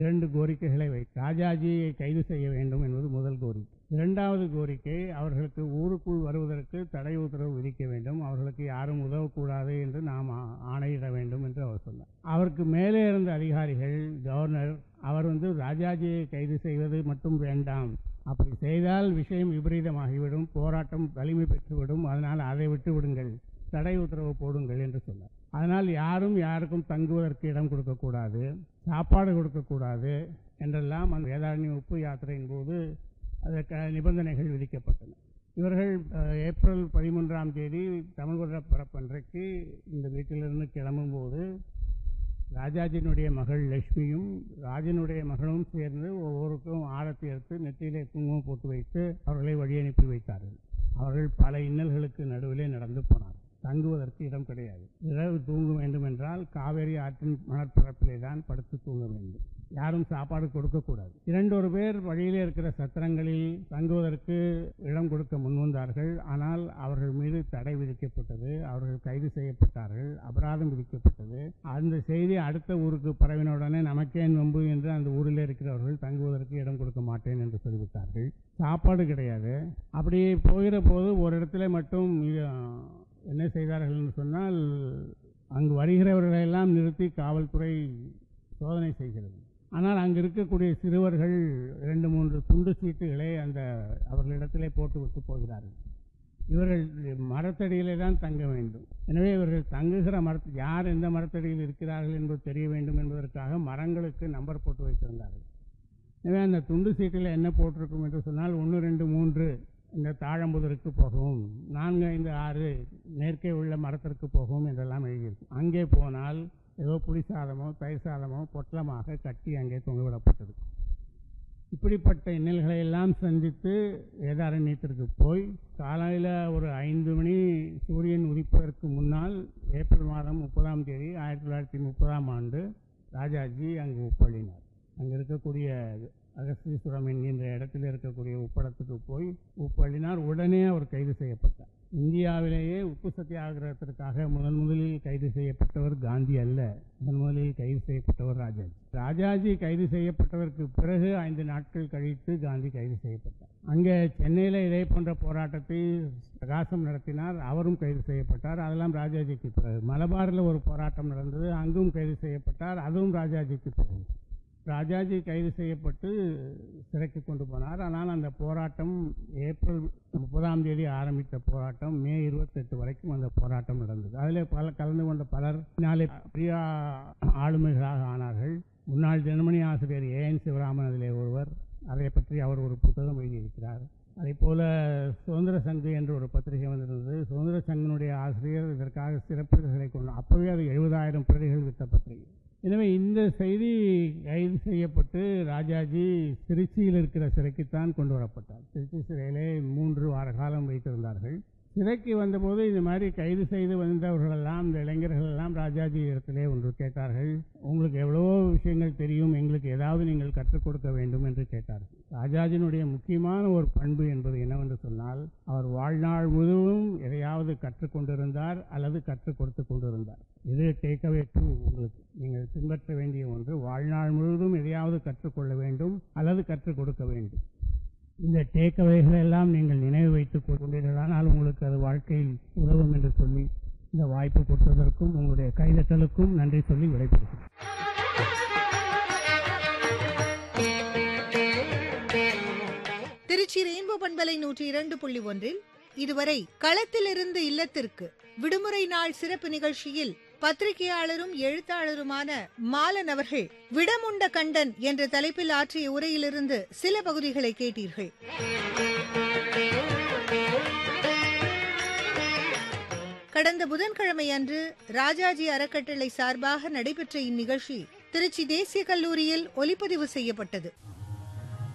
இரண்டு கோரிக்கைகளை வை ராஜாஜியை கைது செய்ய வேண்டும் என்பது முதல் கோரிக்கை இரண்டாவது கோரிக்கை அவர்களுக்கு ஊருக்குள் வருவதற்கு தடை உத்தரவு விதிக்க வேண்டும் அவர்களுக்கு யாரும் உதவக்கூடாது என்று நாம் ஆ- ஆணையிட வேண்டும் என்று அவர் சொன்னார் அவருக்கு மேலே இருந்த அதிகாரிகள் கவர்னர் அவர் வந்து ராஜாஜியை கைது செய்வது மட்டும் வேண்டாம் அப்படி செய்தால் விஷயம் விபரீதமாகிவிடும் போராட்டம் வலிமை பெற்றுவிடும் அதனால் அதை விட்டு விடுங்கள் தடை உத்தரவு போடுங்கள் என்று சொன்னார் அதனால் யாரும் யாருக்கும் தங்குவதற்கு இடம் கொடுக்கக்கூடாது சாப்பாடு கொடுக்கக்கூடாது என்றெல்லாம் அந்த வேதாரண்ய உப்பு யாத்திரையின் போது அதற்கு நிபந்தனைகள் விதிக்கப்பட்டன இவர்கள் அஹ், ஏப்ரல் பதிமூன்றாம் தேதி தமிழ் வருட பிறப்பன்றைக்கு இந்த வீட்டிலிருந்து கிளம்பும்போது ராஜாஜினுடைய மகள் லட்சுமியும் ராஜனுடைய மகளும் சேர்ந்து ஒவ்வொருக்கும் ஆரத்தி எடுத்து நெற்றியிலே குங்குமம் போட்டு வைத்து அவர்களை வழி அனுப்பி வைத்தார்கள் அவர்கள் பல இன்னல்களுக்கு நடுவிலே நடந்து போனார்கள் தங்குவதற்கு இடம் கிடையாது இரவு தூங்க வேண்டும் என்றால் காவேரி ஆற்றின் மணற்பரப்பிலே தான் படுத்து தூங்க வேண்டும் யாரும் சாப்பாடு கொடுக்கக்கூடாது இரண்டொரு பேர் வழியிலே இருக்கிற சத்திரங்களில் தங்குவதற்கு இடம் கொடுக்க முன்வந்தார்கள் ஆனால் அவர்கள் மீது தடை விதிக்கப்பட்டது அவர்கள் கைது செய்யப்பட்டார்கள் அபராதம் விதிக்கப்பட்டது அந்த செய்தி அடுத்த ஊருக்கு பரவினவுடனே நமக்கேன் வம்பு என்று அந்த ஊரில் இருக்கிறவர்கள் தங்குவதற்கு இடம் கொடுக்க மாட்டேன் என்று சொல்லிவிட்டார்கள் சாப்பாடு கிடையாது அப்படி போகிற போது ஒரு இடத்துல மட்டும் இது, என்ன செய்தார்கள் என்று சொன்னால் அங்கு வருகிறவர்களை எல்லாம் நிறுத்தி காவல்துறை சோதனை செய்கிறது ஆனால் அங்கு இருக்கக்கூடிய சிறுவர்கள் இரண்டு மூன்று துண்டு சீட்டுகளை அந்த அவர்களிடத்திலே போட்டு விட்டு போகிறார்கள் இவர்கள் மரத்தடியிலே தான் தங்க வேண்டும் எனவே இவர்கள் தங்குகிற மரத்து யார் எந்த மரத்தடியில் இருக்கிறார்கள் என்பது தெரிய வேண்டும் என்பதற்காக மரங்களுக்கு நம்பர் போட்டு வைத்திருந்தார்கள் எனவே அந்த துண்டு சீட்டில் என்ன போட்டிருக்கும் என்று சொன்னால் ஒன்று ரெண்டு மூன்று இந்த தாழம்புதருக்கு போகவும் நான்கு ஐந்து ஆறு நேர்க்கே உள்ள மரத்திற்கு போகவும் என்றெல்லாம் எழுதியிருக்கும் அங்கே போனால் ஏதோ புளி சாதமோ தயிர் சாதமோ பொட்டலமாக கட்டி அங்கே தொங்கவிடப்பட்டது இப்படிப்பட்ட இன்னல்களை எல்லாம் சந்தித்து வேதாரண்யத்திற்கு போய் காலையில் ஒரு ஐந்து மணி சூரியன் உதிப்பதற்கு முன்னால் ஏப்ரல் மாதம் முப்பதாம் தேதி ஆயிரத்தி தொள்ளாயிரத்தி முப்பதாம் ஆண்டு ராஜாஜி அங்கு உப்பள்ளினார் அங்கே இருக்கக்கூடிய அகஸ்தீஸ்வரம் என்கின்ற இடத்தில் இருக்கக்கூடிய உப்படத்துக்கு போய் உப்பள்ளினார் உடனே அவர் கைது செய்யப்பட்டார் இந்தியாவிலேயே உப்பு சத்தியாகிரகத்திற்காக முதன் முதலில் கைது செய்யப்பட்டவர் காந்தி அல்ல முதன் முதலில் கைது செய்யப்பட்டவர் ராஜாஜி ராஜாஜி கைது செய்யப்பட்டதற்கு பிறகு ஐந்து நாட்கள் கழித்து காந்தி கைது செய்யப்பட்டார் அங்கே சென்னையில் இதே போன்ற போராட்டத்தை பிரகாசம் நடத்தினார் அவரும் கைது செய்யப்பட்டார் அதெல்லாம் ராஜாஜிக்கு பிறகு மலபாரில் ஒரு போராட்டம் நடந்தது அங்கும் கைது செய்யப்பட்டார் அதுவும் ராஜாஜிக்கு பிறகு ராஜாஜி கைது செய்யப்பட்டு சிறைக்கு கொண்டு போனார் ஆனால் அந்த போராட்டம் ஏப்ரல் முப்பதாம் தேதி ஆரம்பித்த போராட்டம் மே இருபத்தெட்டு வரைக்கும் அந்த போராட்டம் நடந்தது அதில் பல கலந்து கொண்ட பலர் பின்னாலே பெரிய ஆளுமைகளாக ஆனார்கள் முன்னாள் ஜெர்மனி ஆசிரியர் ஏஎன் சிவராமன் அதிலே ஒருவர் அதை பற்றி அவர் ஒரு புத்தகம் எழுதியிருக்கிறார் அதே போல சுதந்திர சங்கு என்ற ஒரு பத்திரிகை வந்திருந்தது சுதந்திர சங்கினுடைய ஆசிரியர் இதற்காக சிறப்புகளை கொண்டு அப்போவே அது எழுபதாயிரம் பிரதிகள் வித்த பத்திரிகை எனவே இந்த செய்தி கைது செய்யப்பட்டு ராஜாஜி திருச்சியில் இருக்கிற சிறைக்குத்தான் கொண்டு வரப்பட்டார் திருச்சி சிறையிலே மூன்று வார காலம் வைத்திருந்தார்கள் சிறைக்கு வந்தபோது இந்த மாதிரி கைது செய்து வந்தவர்களெல்லாம் இந்த இளைஞர்கள் எல்லாம் ராஜாஜி இடத்திலே ஒன்று கேட்டார்கள் உங்களுக்கு எவ்வளவோ விஷயங்கள் தெரியும் எங்களுக்கு ஏதாவது நீங்கள் கற்றுக் கொடுக்க வேண்டும் என்று கேட்டார்கள் ராஜாஜினுடைய முக்கியமான ஒரு பண்பு என்பது என்னவென்று சொன்னால் அவர் வாழ்நாள் முழுவதும் எதையாவது கற்றுக்கொண்டிருந்தார் அல்லது கற்றுக் கொடுத்து கொண்டிருந்தார் இது டேக்அவே டூ உங்களுக்கு நீங்கள் பின்பற்ற வேண்டிய ஒன்று வாழ்நாள் முழுவதும் எதையாவது கற்றுக்கொள்ள வேண்டும் அல்லது கற்றுக் கொடுக்க வேண்டும் இந்த டேக்அவேகளை எல்லாம் நீங்கள் நினைவு வைத்துக் கொண்டீர்களானால் உங்களுக்கு அது வாழ்க்கையில் உதவும் என்று சொல்லி இந்த வாய்ப்பு கொடுத்ததற்கும் உங்களுடைய கைதட்டலுக்கும் நன்றி சொல்லி விடைபெறுகிறேன் திருச்சி ரெயின்போ பண்பலை நூற்றி இரண்டு புள்ளி ஒன்றில் இதுவரை களத்திலிருந்து இல்லத்திற்கு விடுமுறை நாள் சிறப்பு நிகழ்ச்சியில் பத்திரிகையாளரும் எழுத்தாளருமான மாலன் அவர்கள் விடமுண்ட கண்டன் என்ற தலைப்பில் ஆற்றிய உரையிலிருந்து சில பகுதிகளை கேட்டீர்கள் கடந்த புதன்கிழமை அன்று ராஜாஜி அறக்கட்டளை சார்பாக நடைபெற்ற இந்நிகழ்ச்சி திருச்சி தேசிய கல்லூரியில் ஒலிப்பதிவு செய்யப்பட்டது